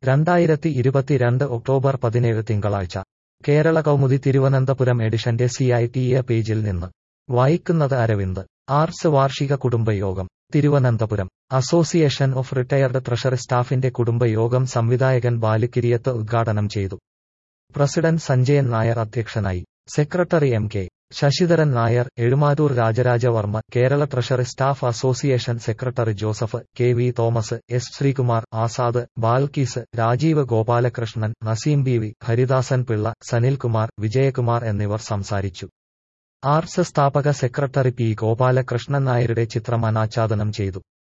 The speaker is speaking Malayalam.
രണ്ടായിരത്തി ഇരുപത്തിരണ്ട് ഒക്ടോബർ പതിനേഴ് തിങ്കളാഴ്ച കേരള കൗമുദി തിരുവനന്തപുരം എഡിഷന്റെ സി ഐ ടി എ പേജിൽ നിന്ന് വായിക്കുന്നത് അരവിന്ദ് ആർട്സ് വാർഷിക കുടുംബയോഗം Thiruvananthapuram association of retired treasury സ്റ്റാഫിന്റെ കുടുംബയോഗം സംവിധായകൻ ബാലുക്കിരിയത്ത് ഉദ്ഘാടനം ചെയ്തു പ്രസിഡന്റ് സഞ്ജയൻ നായർ അധ്യക്ഷനായി secretary M K Sasidharan Nair എഴുമാറ്റൂർ Raja Raja Varma Kerala treasury staff association secretary Joseph K V Thomas S Sreekumar Azad ബാൽക്കീസ് Rajeev Gopalakrishnan Naseem B V Haridasan Pillai Sanilkumar Vijayakumar എന്നിവർ സംസാരിച്ചു ആർട്സ് സ്ഥാപക സെക്രട്ടറി പി ഗോപാലകൃഷ്ണൻ നായരുടെ ചിത്രം അനാച്ഛാദനം ചെയ്തു